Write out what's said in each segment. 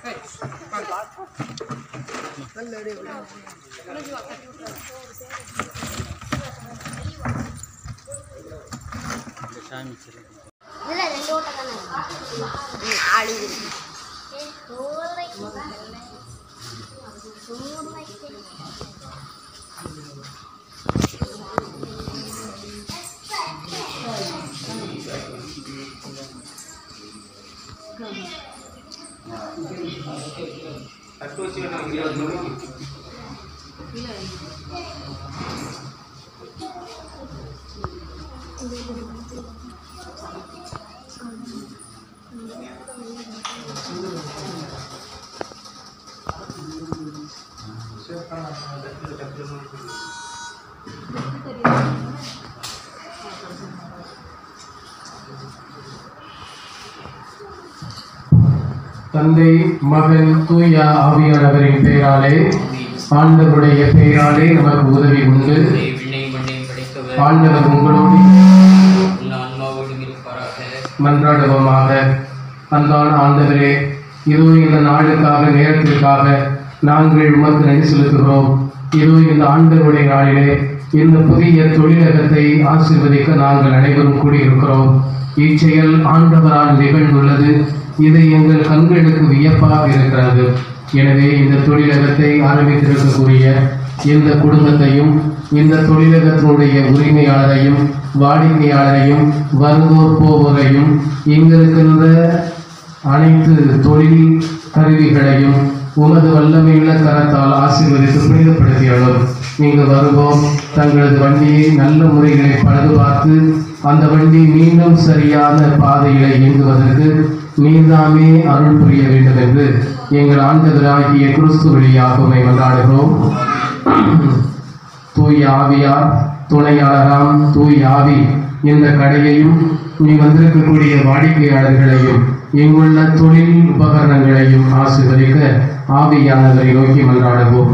இதுல ரெண்டு ஓட்டம் தானே இருக்கு ஆடு இருக்கு சூளை சூளை தந்தை மகன் தூய ஆவியானவரின் பெயராலே ஆண்டவருடைய பெயராலே நமக்கு உதவி உண்டு விண்ணை மண்ணை படைத்தவர் ஆண்டவர் உங்களோடு எல்லா அன்பாவோடும் இருப்பாராக மன்றாடுவோமாக அன்பான ஆண்டவரே இதோ இந்த நாளுக்காக நேரத்திற்காக நாங்கள் உமக்கு நன்றி செலுத்துகிறோம் இதோ இந்த ஆண்டவருடைய நாளிலே இந்த புதிய தொழிலகத்தை ஆசீர்வதிக்க நாங்கள் அனைவரும் கூடியிருக்கிறோம் இச்செயல் ஆண்டவரால் நிகழ்ந்துள்ளது இது எங்கள் கண்களுக்கு வியப்பாக இருக்கிறது எனவே இந்த தொழிலகத்தை ஆரம்பித்திருக்கக்கூடிய இந்த குடும்பத்தையும் இந்த தொழிலகத்தினுடைய உரிமையாளரையும் வாடிக்கையாளரையும் வருவோர் போவோரையும் இங்கிருக்கின்ற அனைத்து தொழில் கருவிகளையும் உமது வல்லமையுள்ள கரத்தால் ஆசீர்வதித்து புனிதப்படுத்தியுள்ளோம் இங்கு வருவோம் தங்களது வண்டியை நல்ல முறைகளை பழுது பார்த்து அந்த வண்டி மீண்டும் சரியான பாதையில இயங்குவதற்கு நீர்தாமே அருள் புரிய வேண்டும் என்று எங்கள் ஆண்டவராகிய கிறிஸ்து வழியாக உம்மை கொண்டாடுகிறோம் தூய் ஆவியார் துணையாளராம் தூய் ஆவி இந்த கடையையும் நீ வந்திருக்கக்கூடிய வாடிக்கையாளர்களையும் இங்குள்ள தொழில் உபகரணங்களையும் ஆசீர்வதிக்க ஆவியானவரை நோக்கி மன்றாடுவோம்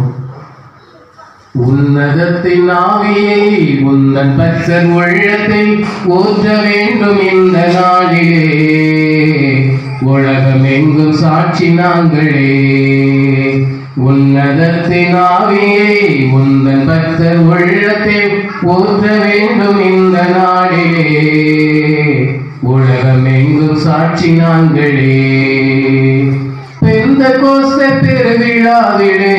உன்னதத்தின் ஆவியை உந்தன் பக்தன் உள்ளத்தை ஊற்ற வேண்டும் இந்த நாளிலே உலகம் எங்கும் சாட்சி நாங்களே உன்னதத்தின் ஆவியை உந்தன் பக்தர் உள்ளத்தை ஊற்ற வேண்டும் இந்த நாளிலே உலகம் எங்கும் சாட்சி நாங்களே பெந்த கோஸ்த பெருவிழாவிலே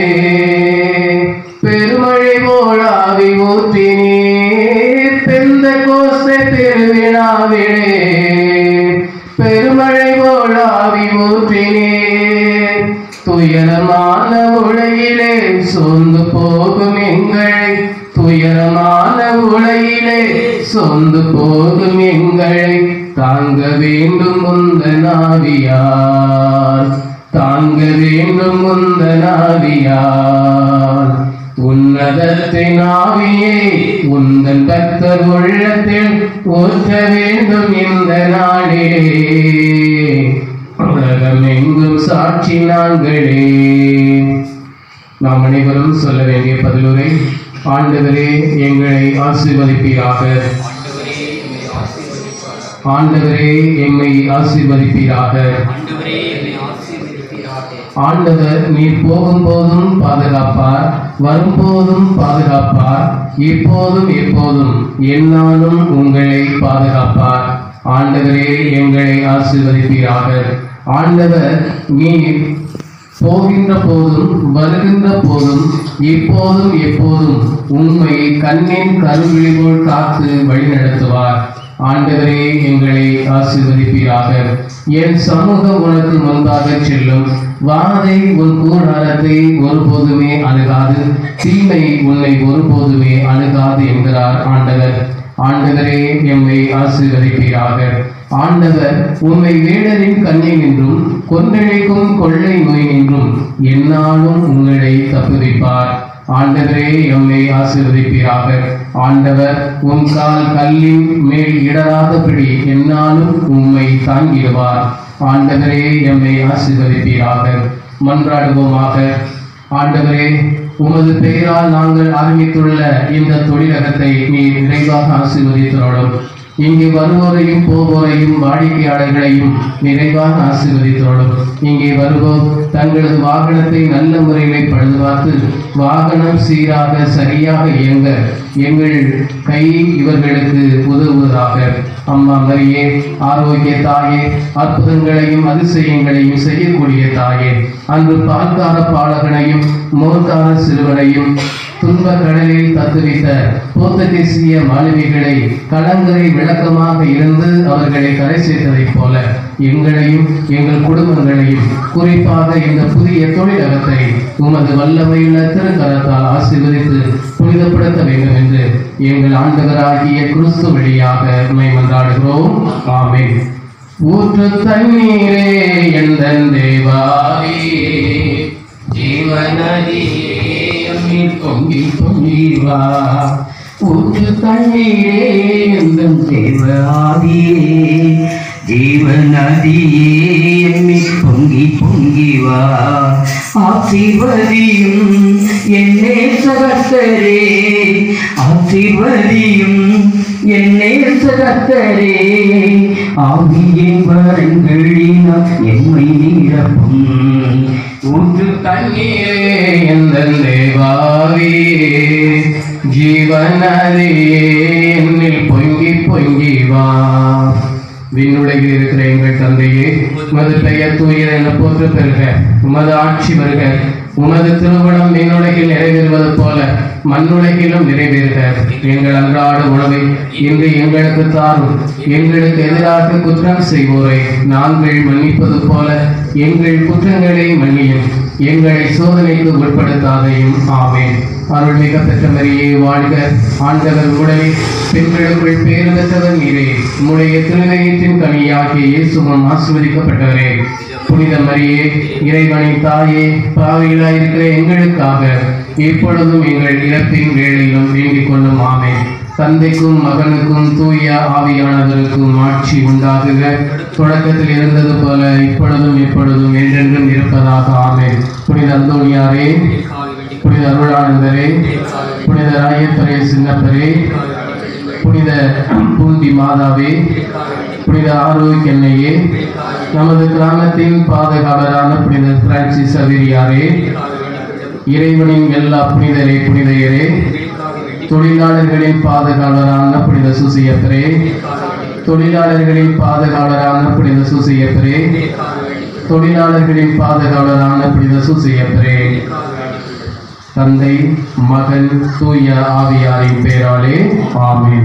பெருமழை போலாவி ஊற்றினீர் பெந்த கோஸ்த பெருவிழாவிலே பெருமழை போலாவி ஊற்றினீர் துயரமான உலகிலே சோர்ந்து போகும் எங்களை துயரமான உலகிலே சொந்து போகும் எங்களை தாங்க வேண்டும் முந்த நாவியார் தாங்க வேண்டும் முந்த நாவியார் உன்னதத்தின் ஆவியே உந்தன் பக்தர் உள்ளத்தில் ஊற்ற வேண்டும் இந்த நாளிலே உலகம் எங்கும் சாட்சி நாங்களே நாம் அனைவரும் சொல்ல வேண்டிய பதிலுரை ஆண்டவரே எங்களை ஆசீர்வதிப்பீராக ஆண்டவரே எம்மை ஆசீர்வதிப்பாராக ஆண்டவரே எம்மை ஆசீர்வதிப்பீராக ஆண்டவரே என்னை ஆசீர்வதிப்பீராக ஆண்டவர் நீர் போகும்போதும் பாதுகாப்பார் வரும்போதும் பாதுகாப்பார் இப்போதும் எப்போதும் எந்நாளும் உங்களை பாதுகாப்பார் ஆண்டவரே எங்களை ஆசீர்வதிப்பீராக ஆண்டவர் நீர் போகின்ற போதும் வருகின்ற போதும் இப்போதும் எப்போதும் உண்மை கண்ணின் கருவிழி போல் காத்து வழிநடத்துவார் ஆண்டவரே எங்களை ஆசீர்வதிப்பீராக என் சமூகம் உனக்கு முன்பாக செல்லும் வாதை உன் கூடாரத்தை ஒருபோதுமே அணுகாது தீமை உன்னை ஒருபோதுமே அணுகாது என்கிறார் ஆண்டவர் ஆண்டவரே எம்மை ஆசீர்வதிப்பீராக ஆண்டவர் உம்மை வேடரின் கண்ணில் நின்றும் கொன்றழைக்கும் கொள்ளை நோய் நின்றும் எந்நாளும் உங்களை தப்புவிப்பார் ஆண்டவரே எம்மை ஆசீர்வதிப்பீராக ஆண்டவர் உன் கால் கல்லின் மேல் இடராதபடி எந்நாளும் உம்மை தாங்கிடுவார் ஆண்டவரே எம்மை ஆசீர்வதிப்பீராக மன்றாடுவோமாக ஆண்டவரே உமது பெயரால் நாங்கள் ஆரம்பித்துள்ள இந்த தொழிலகத்தை நீ நிறைவாக ஆசீர்வதித்தரோடும் இங்கே வருவோரையும் போவோரையும் வாடிக்கையாளர்களையும் நிறைவாக ஆசீர்வதித்தோடும் இங்கே வருவோர் தங்களது வாகனத்தை நல்ல முறையிலே பழுது பார்த்து வாகனம் சீராக சரியாக இயங்க எங்கள் கை இவர்களுக்கு உதவுவதாக அம்மா மரியே ஆரோக்கிய தாயே அற்புதங்களையும் அதிசயங்களையும் செய்யக்கூடிய தாயே அன்று பால்கார பாலகனையும் மோர்கார சிறுவனையும் துன்ப கடலில் தத்துவித்த போர்த்துகீசிய மாணவிகளை கலங்கரை விளக்கமாக இருந்து அவர்களை கரை சேர்த்ததைப் போல எங்களையும் எங்கள் குடும்பங்களையும் குறிப்பாக இந்த புதிய தொழிலகத்தை உமது வல்லமையுள்ள திருக்கரத்தால் ஆசீர்வதித்து புனிதப்படுத்த வேண்டும் என்று எங்கள் ஆண்டவராகிய கிறிஸ்து வழியாக உண்மை மன்றாடுகிறோம் ஆமென் ஊற்று தண்ணீரே எந்த தேவாரியே ஜீவநதியே எம்மில் பொங்கி பொங்கி வா ஊற்று தண்ணீரே எந்தன் தேவ ஆவியே ஜீவநதியே எம்மி பொங்கி பொங்கி வா ஆசீர்வதியும் என்னே சகத்தரே ஆசீர்வதியும் என்னே சகத்தரே ஆவியின் வரங்களினால் எம்மை நிரப்பும் ஊற்று தண்ணீரே எந்த தேவாரியே ஜீவநதியே என்னில் பொங்கி பொங்கி வா விண்ணுலகில் இருக்கிற எங்கள் தந்தையே உமது பெயர் தூயர் என போற்று பெறுக உமது ஆட்சி வருக உமது திருமணம் விண்ணுலகில் நிறைவேறுவது போல மண்ணுலகிலும் நிறைவேறுக எங்கள் அன்றாட உணவை இன்று எங்களுக்கு தாரும் எங்களுக்கு எதிராக குற்றம் செய்வோரை நாங்கள் மன்னிப்பது போல எங்கள் குற்றங்களை மன்னியும் எங்களை சோதனைக்கு உட்படுத்தாதையும் ஆமென் அருள்மிக பெற்ற மரியே வாழ்க ஆண்டவர் உடனே பெண்களுக்குள் பேறு பெற்றவர் நீரே உம்முடைய திருநயத்தின் கனியாகிய இயேசுவும் ஆசிர்வதிக்கப்பட்டவரே புனித மரியே இறைவனின் தாயே பாவிகளாயிருக்கிற எங்களுக்காக இப்பொழுதும் எங்கள் இறப்பின் வேளையிலும் வேண்டிக் கொள்ளும் ஆமென் தந்தைக்கும் மகனுக்கும் தூய ஆவியானவருக்கும் ஆட்சி உண்டாகுக தொடக்கத்தில் இருந்தது போல இப்பொழுதும் இப்பொழுதும் என்றென்றும் இருப்பதாக ஆமென் புனித அந்தோணியாரே புனித அருளானந்தரே புனித ராயப்பரே சின்னப்பரே புனித பூண்டி மாதாவே புனித ஆரோக்கியன்னையே நமது கிராமத்தின் பாதுகாவலரான புனித பிரான்சிஸ் அவிரியாரே இறைவனின் எல்லா புனிதரே புனிதையரே தொழிலாளர்களின் பாதுகாவலரான புனித சுசியப்பரே தொழிலாளர்களின் பாதுகாவலரான புனித சுசியப்பரே தொழிலாளர்களின் பாதுகாவலரான புனித சுசியப்பரே தந்தை மகன் தூய ஆவியாரின் பெயராலே ஆமென்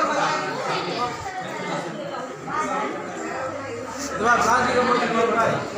Dua, pelan juga mau